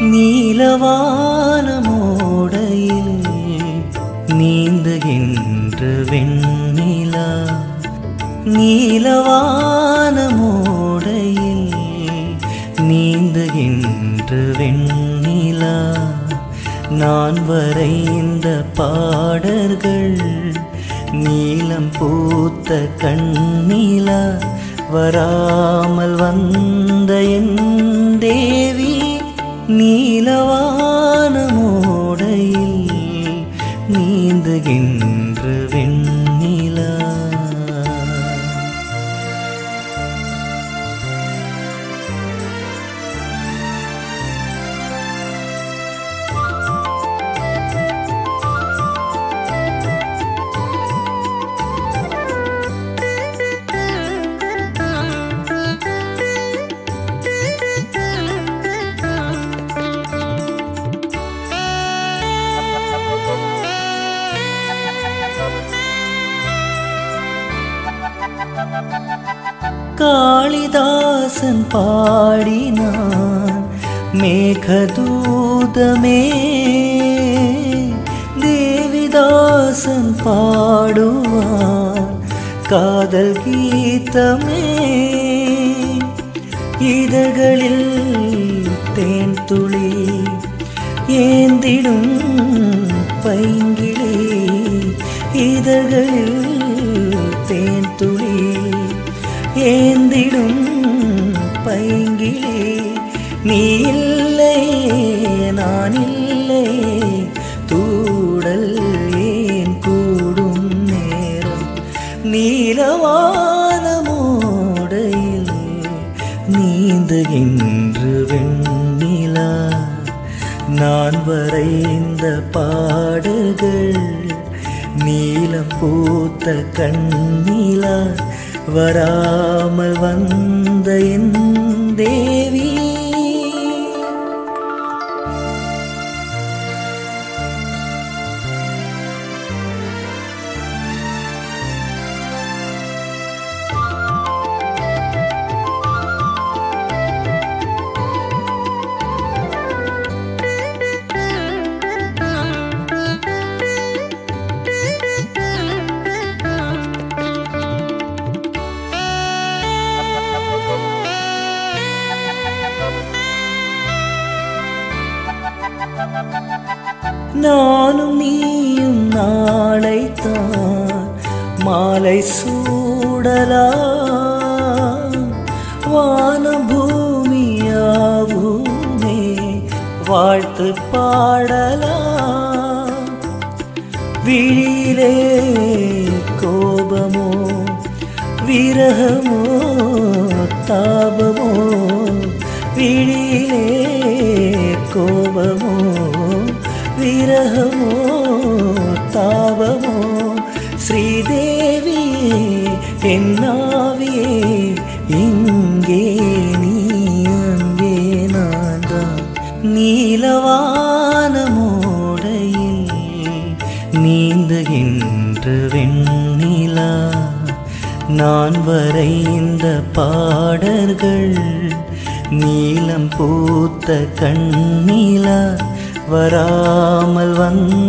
நீலவான மோடையில் நீந்துகின்ற வெண்ணிலா நீலவான மோடையில் நீந்துகின்ற வெண்ணிலா நான் வரைந்த பாடல்கள் நீலம் பூத்த கண்ணிலா வராமல் வந்த என் தேவி நீலவான மோடையில் நீந்துகின்ற வெண்ணிலா காளிதாசன் பாடினான் மேகதூதமே தேவிதாசன் பாடுவான் காதல் கீதமே இதழ்களில் தேன் துளி ஏந்திடும் பைங்கிளி இதழ்களில் தேன் துளி ஏந்திடும் பைங்கிளி நீ இல்லை நான் இல்லை தூடல் ஏன் கூடும் நேரம் நீலவான மோடையில் நீந்துகின்ற வெண்ணிலா நான் வரைந்த பாடுகள் நீலம் பூத்த கண்ணிலா வராமல் வந்த என் தேவி நானும் நீயும் நாளைத்தான் மாலை சூடலாம் வானம் பூமியாவுமே வாழ்த்து பாடலாம் விழியிலே கோபமோ விரகமோ தாபமோ விழியிலே கோபமோ விரகமோ தாபமோ ஸ்ரீதேவியே என்னாவியே இங்கே நீ அங்கே நான் தான் நீலவான மோடையில் நீந்துகின்ற வெண்ணிலா நான் வரைந்த பாடல்கள் நீலம் பூத்த கண்ணிலா வராமல் வந்த